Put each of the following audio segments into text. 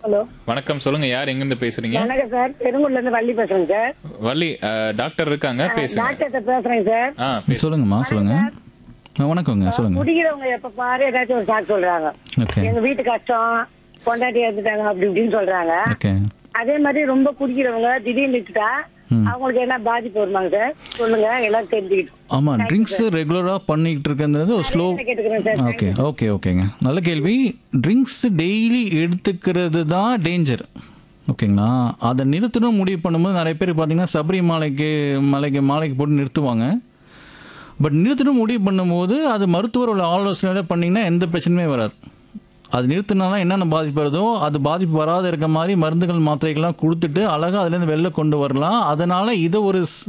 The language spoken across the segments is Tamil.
ஹலோ வணக்கம் சொல்லுங்க யார் எங்கிருந்து பேசுறீங்க வணக்கம் சார் பெருங்குள்ள இருந்து வள்ளி பேசுறேங்க சார் வள்ளி அஹ், டாக்டர் இருக்காங்க பேசுங்க டாக்டர்கிட்ட பேசுறேங்க சார் ஆ பேசு சொல்லுங்கம்மா சொல்லுங்க ஆ, வணக்கங்க சொல்லுங்க குடிக்கிறவங்க எப்ப பாரு ஏதாச்சும் ஒரு சாக்கு சொல்றாங்க ஓகே எங்க வீட்டு கஷ்டம் பொண்டாட்டி எடுத்துட்டாங்க அப்படி இப்படின்னு சொல்றாங்க ஓகே அதே மாதிரி ரொம்ப குடிக்கிறவங்க திடீர்னு விட்டுட்டா அவங்களுக்கு என்ன பாதிப்பு வருமாங்க சார் சொல்லுங்க எல்லாம் தெரிஞ்சுக்கிட்டு ஆமாம் ட்ரிங்க்ஸ் ரெகுலராக பண்ணிக்கிட்டு இருக்கிறது ஒரு ஸ்லோ கேட்டுக்கிறேன் சார் ஓகே ஓகே ஓகேங்க நல்ல கேள்வி ட்ரிங்க்ஸ் டெய்லி எடுத்துக்கிறது தான் டேஞ்சர் ஓகேங்களா அதை நிறுத்தணும் முடிவு பண்ணும்போது நிறைய பேர் பார்த்தீங்கன்னா சபரிமலைக்கு மலைக்கு மாலைக்கு போட்டு நிறுத்துவாங்க பட் நிறுத்தணும் முடிவு பண்ணும்போது அது மருத்துவரோட ஆலோசனையோட பண்ணிங்கன்னா எந்த பிரச்சனையுமே வராது அது நிறுத்தினாலும் என்னென்ன பாதிப்பு வருதோ அது பாதிப்பு வராத இருக்க மாதிரி மருந்துகள் மாத்திரைகள்லாம் கொடுத்துட்டு அழகாக அதுலேருந்து வெளில கொண்டு வரலாம் அதனால் இதை ஒரு ஸ்-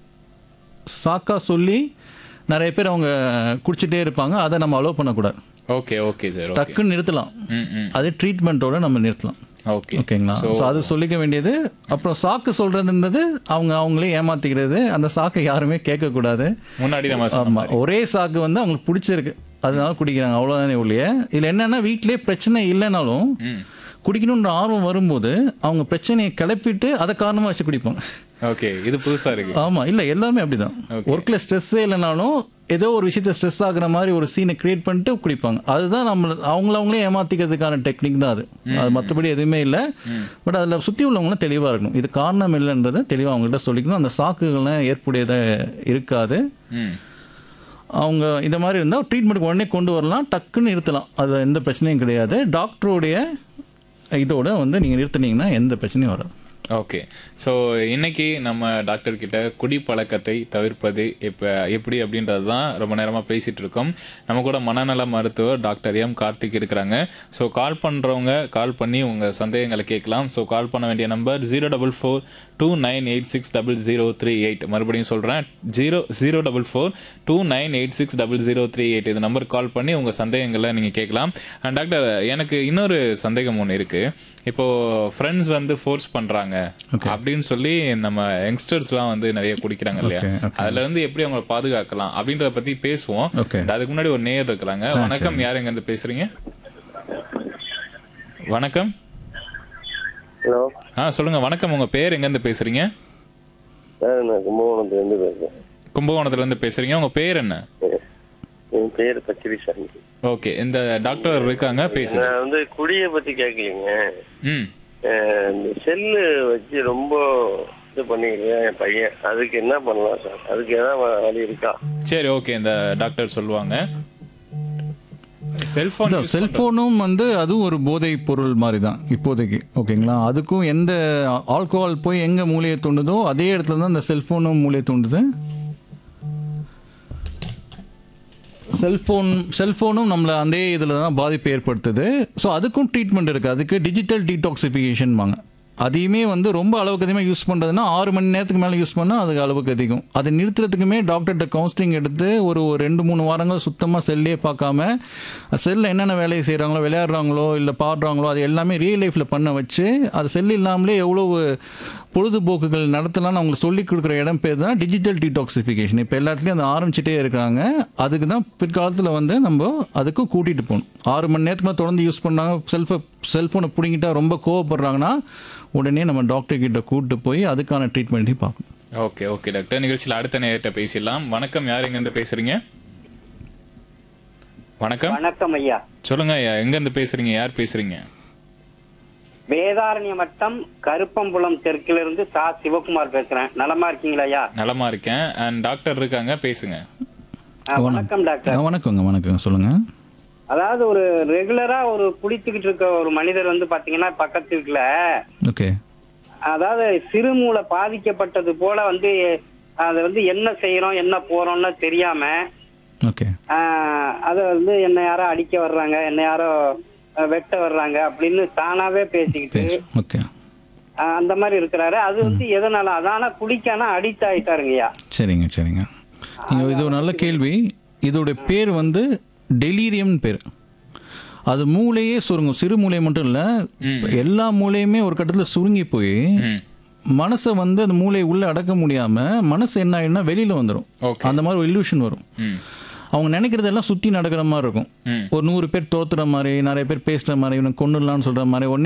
சாக்கா சொல்லி நிறைய பேர் அவங்க குடிச்சிட்டே இருப்பாங்க அதை நம்ம அலோவ் பண்ணக்கூடாது ஓகே ஓகே சார் ஓகே டக்குன்னு நிறுத்தலாம் ம் ம் அது ட்ரீட்மெண்ட்டோட நம்ம நிறுத்தலாம் ஓகே ஓகேங்களா ஸோ அது சொல்லிக்க வேண்டியது அப்புறம் சாக்கு சொல்றதுன்றது அவங்க அவங்களே ஏமாத்திக்கிறது அந்த சாக்கை யாருமே கேட்கக்கூடாது முன்னாடி நம்ம சொன்ன ஆமா ஒரே சாக்கு வந்து அவங்களுக்கு பிடிச்சிருக்கு அதனால குடிக்கிறாங்க அவ்வளோதானே ஒழிய இதில் என்னன்னா வீட்டிலே பிரச்சனை இல்லைனாலும் ம் குடிக்கணுன்ற ஆர்வம் வரும்போது அவங்க பிரச்சனையை கிளப்பிட்டு அதை காரணமாக வச்சு குடிப்பாங்க ஓகே இது புதுசா இருக்கு ஆமா இல்ல எல்லாமே அப்படிதான் ஒர்க்ல ஸ்ட்ரெஸ்ஸே இல்லைனாலும் ஏதோ ஒரு விஷயத்த ஸ்ட்ரெஸ் ஆகுற மாதிரி ஒரு சீனை கிரியேட் பண்ணிட்டு குடிப்பாங்க அதுதான் நம்ம அவங்கள அவங்களே ஏமாத்திக்கிறதுக்கான டெக்னிக் தான் அது அது மற்றபடி எதுவுமே இல்லை பட் அதில் சுற்றி உள்ளவங்களும் தெளிவாக இருக்கணும் இது காரணம் இல்லைன்றதை தெளிவாக அவங்ககிட்ட சொல்லிக்கணும் அந்த சாக்குகள்லாம் ஏற்புடையதாக இருக்காது ம் அவங்க இந்த மாதிரி இருந்தால் ட்ரீட்மெண்ட்டுக்கு உடனே கொண்டு வரலாம் டக்குன்னு நிறுத்தலாம் அது எந்த பிரச்சனையும் கிடையாது டாக்டருடைய இதோட வந்து நீங்கள் நிறுத்துனீங்கன்னா எந்த பிரச்சனையும் வராது ஓகே ஸோ இன்னைக்கு நம்ம டாக்டர் கிட்ட குடிப்பழக்கத்தை தவிர்ப்பது இப்போ எப்படி அப்படின்றது தான் ரொம்ப நேரமாக பேசிட்டு இருக்கோம் நம்ம கூட மனநல மருத்துவர் டாக்டர் எம் கார்த்திக் இருக்கிறாங்க ஸோ கால் பண்ணுறவங்க கால் பண்ணி உங்கள் சந்தேகங்களை கேட்கலாம் ஸோ கால் பண்ண வேண்டிய number zero double four two nine eight six double zero three eight மறுபடியும் சொல்கிறேன் zero zero double four two nine eight six double zero three eight இந்த நம்பர் கால் பண்ணி உங்கள் சந்தேகங்களை நீங்கள் கேட்கலாம் அண்ட் டாக்டர் எனக்கு இன்னொரு சந்தேகம் ஒன்று இருக்குது இப்போ ஃப்ரெண்ட்ஸ் வந்து ஃபோர்ஸ் பண்றாங்க அப்படின்னு சொல்லி நம்ம யங்ஸ்டர்ஸ்லாம் வந்து நிறைய குடிக்கிறாங்க இல்லையா Okay, okay. அதுல இருந்து எப்படி அவங்களை பாதுகாக்கலாம் அப்படின்றத பத்தி பேசுவோம் Okay. அதுக்கு முன்னாடி ஒரு நேயர் இருக்கிறாங்க வணக்கம் யார் எங்க இருந்து பேசுறீங்க வணக்கம் ஹலோ ஆ சொல்லுங்க வணக்கம் உங்க பேர் எங்க இருந்து பேசுறீங்க சார் நான் கும்பகோணத்துலேருந்து பேசுகிறேன் கும்பகோணத்துல இருந்து பேசுறீங்க உங்க பேர் என்ன என் பேர் பச்சரிசாமி ஓகே இந்த டாக்டர் இருக்காங்க பேசுங்க நான் வந்து குடியை பற்றி கேட்கலைங்க ம் அஹ் இந்த செல்லு வச்சு ரொம்ப இது பண்ணிக்கிறேன் என் பையன் அதுக்கு என்ன பண்ணலாம் சார் அதுக்கு ஏதாவது வழி இருக்கா சரி ஓகே இந்த டாக்டர் சொல்லுவாங்க செல்போன் செல்போனும் வந்து அதுவும் ஒரு போதை பொருள் மாதிரி தான் இப்போதைக்கு ஓகேங்களா அதுக்கும் எந்த ஆல்கோஹால் போய் எங்க மூளையை தூண்டுதோ அதே இடத்துல தான் இந்த செல்போனும் மூளையை தூண்டுது செல்போன் செல்போனும் நம்மளை அதே இதில் தான் பாதிப்பு ஏற்படுத்துது ஸோ அதுக்கும் ட்ரீட்மெண்ட் இருக்குது அதுக்கு டிஜிட்டல் டீடாக்சிஃபிகேஷன் வாங்க அதையுமே வந்து ரொம்ப அளவுக்கு அதிகமாக யூஸ் பண்ணுறதுன்னா ஆறு மணி நேரத்துக்கு மேலே யூஸ் பண்ணால் அதுக்கு அளவுக்கு அதிகம் அதை நிறுத்துறதுக்குமே டாக்டர்கிட்ட கவுன்சிலிங் எடுத்து ஒரு ஒரு ரெண்டு மூணு வாரங்கள் சுத்தமாக செல்லே பார்க்காம செல்லில் என்னென்ன வேலையை செய்கிறாங்களோ விளையாடுறாங்களோ இல்லை பாடுறாங்களோ அது எல்லாமே ரியல் லைஃப்பில் பண்ண வச்சு அது செல் இல்லாமலே எவ்வளவு பொழுதுபோக்குகள் நடத்தலாம்னு அவங்களுக்கு சொல்லிக் கொடுக்குற இடம் பேர் தான் டிஜிட்டல் டீடாக்சிஃபிகேஷன் இப்போ எல்லா இடத்துலையும் அதை ஆரம்பிச்சிட்டே இருக்காங்க அதுக்கு தான் பிற்காலத்தில் வந்து நம்ம அதுக்கும் கூட்டிகிட்டு போகணும் ஆறு மணி நேரத்துக்கு மேல தொடர்ந்து யூஸ் பண்ணாங்க செல்ஃபை செல்ஃபோனை பிடிங்கிட்டா ரொம்ப கோவப்படுறாங்கன்னா உடனே நம்ம டாக்டர் கிட்ட கூட்டு போய் அதுக்கான ட்ரீட்மெண்ட்டையும் பார்க்கணும் ஓகே ஓகே டாக்டர் நிகழ்ச்சியில் அடுத்த நேரத்தை பேசிடலாம் வணக்கம் யார் எங்க இருந்து பேசுறீங்க வணக்கம் வணக்கம் ஐயா சொல்லுங்க ஐயா, எங்க இருந்து பேசுறீங்க யார் பேசுறீங்க வேதாரண்ய மட்டம் கருப்பம்புலம் தெற்கிலிருந்து சா சிவகுமார் பேசுறேன் நலமா இருக்கீங்களா ஐயா நலமா இருக்கேன் அண்ட் டாக்டர் இருக்காங்க பேசுங்க ஆ, வணக்கம் டாக்டர் ஆ, வணக்கங்க வணக்கங்க சொல்லுங்கள் அதாவது ஒரு ரெகுலரா ஒரு குடித்துக்கிட்டு இருக்க ஒரு மனிதர் வந்து பாத்தீங்கன்னா பக்கத்து வீட்டுல ஓகே அதாவது சிறுமூளை பாதிக்கப்பட்டது போல வந்து அதை வந்து என்ன செய்யறோம் என்ன போறோம்னு தெரியாம ஓகே ஆஹ், அதை வந்து என்ன யாரோ அடிக்க வர்றாங்க என்ன யாரோ அஹ், வெட்ட வர்றாங்க அப்படின்னு தானாவே பேசிக்கிட்டு பேசு ஓகே ஆஹ், அந்த மாதிரி இருக்கிறாரு அது வந்து எதனால அதான குடிக்கானா அடிக்ட் ஆயிட்டாருங்கய்யா சரிங்க சரிங்க நீங்கள் இது ஒரு நல்ல கேள்வி இதோட பேர் வந்து டெலீரியம் பேர் அது மூளையே சுருங்கும் சிறு மூளை மட்டும் இல்லை எல்லா மூளையுமே ஒரு கட்டத்தில் சுருங்கி போய் ம் மனசை வந்து அந்த மூளையை உள்ளே அடக்க முடியாமல் மனசு என்ன ஆயிடும்னா வெளியில் வந்துடும் ஓகே அந்த மாதிரி ஒரு illusion வரும் ம் அவங்க நினைக்கிறதெல்லாம் சுற்றி நடக்கிற மாதிரி இருக்கும் ம் ஒரு நூறு பேர் தோத்துற மாதிரி நிறைய பேர் பேசுகிற மாதிரி இவனை கொண்டுடலாம்னு சொல்கிற மாதிரி உடனே